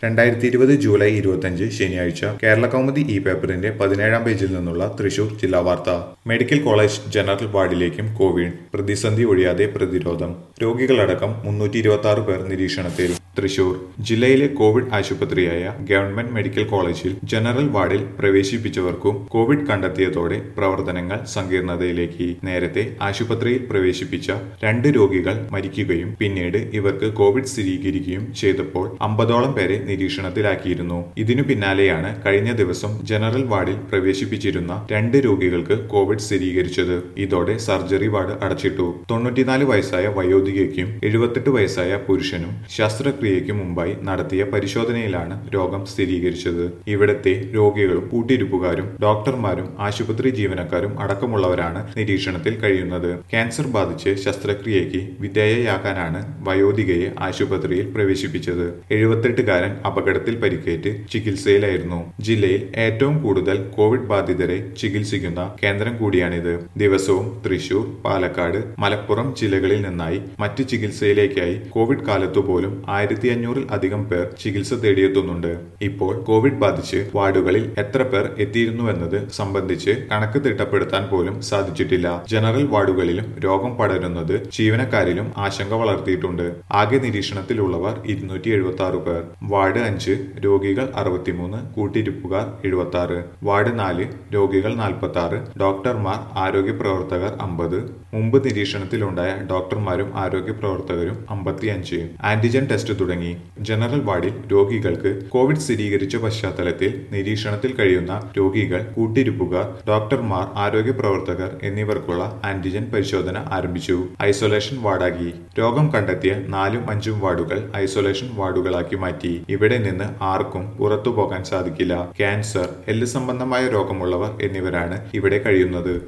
രണ്ടായിരത്തി ഇരുപത് ജൂലൈ ഇരുപത്തഞ്ച് ശനിയാഴ്ച കേരള കൗമുദി ഇ പേപ്പറിന്റെ പതിനേഴാം പേജിൽ നിന്നുള്ള തൃശൂർ ജില്ലാ വാർത്ത മെഡിക്കൽ കോളേജ് ജനറൽ വാർഡിലേക്കും കോവിഡ് പ്രതിസന്ധി ഒഴിയാതെ പ്രതിരോധം രോഗികളടക്കം മുന്നൂറ്റി ഇരുപത്തി ആറ് പേർ നിരീക്ഷണത്തിൽ തൃശൂർ ജില്ലയിലെ കോവിഡ് ആശുപത്രിയായ ഗവൺമെന്റ് മെഡിക്കൽ കോളേജിൽ ജനറൽ വാർഡിൽ പ്രവേശിപ്പിച്ചവർക്കും കോവിഡ് കണ്ടെത്തിയതോടെ പ്രവർത്തനങ്ങൾ സങ്കീർണതയിലേക്ക് നേരത്തെ ആശുപത്രിയിൽ പ്രവേശിപ്പിച്ച രണ്ട് രോഗികൾ മരിക്കുകയും പിന്നീട് ഇവർക്ക് കോവിഡ് സ്ഥിരീകരിക്കുകയും ചെയ്തപ്പോൾ അമ്പതോളം പേരെ നിരീക്ഷണത്തിലാക്കിയിരുന്നു ഇതിനു പിന്നാലെയാണ് കഴിഞ്ഞ ദിവസം ജനറൽ വാർഡിൽ പ്രവേശിപ്പിച്ചിരുന്ന രണ്ട് രോഗികൾക്ക് കോവിഡ് സ്ഥിരീകരിച്ചത് ഇതോടെ സർജറി വാർഡ് അടച്ചിട്ടു തൊണ്ണൂറ്റിനാല് വയസ്സായ വയോധികയ്ക്കും എഴുപത്തെട്ട് വയസ്സായ പുരുഷനും ശസ്ത്രക്രിയയ്ക്ക് മുമ്പായി നടത്തിയ പരിശോധനയിലാണ് രോഗം സ്ഥിരീകരിച്ചത് ഇവിടത്തെ രോഗികളും കൂട്ടിരിപ്പുകാരും ഡോക്ടർമാരും ആശുപത്രി ജീവനക്കാരും അടക്കമുള്ളവരാണ് നിരീക്ഷണത്തിൽ കഴിയുന്നത് ക്യാൻസർ ബാധിച്ച് ശസ്ത്രക്രിയയ്ക്ക് വിധേയയാക്കാനാണ് വയോധികയെ ആശുപത്രിയിൽ പ്രവേശിപ്പിച്ചത് എഴുപത്തെട്ടുകാരൻ അപകടത്തിൽ പരിക്കേറ്റ് ചികിത്സയിലായിരുന്നു ജില്ലയിൽ ഏറ്റവും കൂടുതൽ കോവിഡ് ബാധിതരെ ചികിത്സിക്കുന്ന കേന്ദ്രം കൂടിയാണിത് ദിവസവും തൃശൂർ പാലക്കാട് മലപ്പുറം ജില്ലകളിൽ നിന്നായി മറ്റ് ചികിത്സയിലേക്കായി കോവിഡ് കാലത്തു പോലും ആയിരത്തി അഞ്ഞൂറിൽ അധികം പേർ ചികിത്സ തേടിയെത്തുന്നുണ്ട് ഇപ്പോൾ കോവിഡ് ബാധിച്ച് വാർഡുകളിൽ എത്ര പേർ എത്തിയിരുന്നുവെന്നത് സംബന്ധിച്ച് കണക്ക് തിട്ടപ്പെടുത്താൻ പോലും സാധിച്ചിട്ടില്ല ജനറൽ വാർഡുകളിലും രോഗം പടരുന്നത് ജീവനക്കാരിലും ആശങ്ക വളർത്തിയിട്ടുണ്ട് ആകെ നിരീക്ഷണത്തിലുള്ളവർ ഇരുന്നൂറ്റി എഴുപത്തി ആറ് പേർ വാർഡ് അഞ്ച് രോഗികൾ അറുപത്തിമൂന്ന് കൂട്ടിരിപ്പുകാർ എഴുപത്തി ആറ് വാർഡ് നാല് രോഗികൾ നാൽപ്പത്തി ആറ് ഡോക്ടർമാർ ആരോഗ്യ പ്രവർത്തകർ അമ്പത് മുമ്പ് നിരീക്ഷണത്തിലുണ്ടായ ഡോക്ടർമാരും ആരോഗ്യ പ്രവർത്തകരും അമ്പത്തിയഞ്ച് ആന്റിജൻ ടെസ്റ്റ് തുടങ്ങി ജനറൽ വാർഡിൽ രോഗികൾക്ക് കോവിഡ് സ്ഥിരീകരിച്ച പശ്ചാത്തലത്തിൽ നിരീക്ഷണത്തിൽ കഴിയുന്ന രോഗികൾ കൂട്ടിരിപ്പുകാർ ഡോക്ടർമാർ ആരോഗ്യ പ്രവർത്തകർ എന്നിവർക്കുള്ള ആന്റിജൻ പരിശോധന ആരംഭിച്ചു ഐസൊലേഷൻ വാർഡാക്കി രോഗം കണ്ടെത്തിയ നാലും അഞ്ചും വാർഡുകൾ ഐസൊലേഷൻ വാർഡുകളാക്കി മാറ്റി ഇവിടെ നിന്ന് ആർക്കും പുറത്തു പോകാൻ സാധിക്കില്ല ക്യാൻസർ എല്ല് സംബന്ധമായ രോഗമുള്ളവർ എന്നിവരാണ് ഇവിടെ കഴിയുന്നത്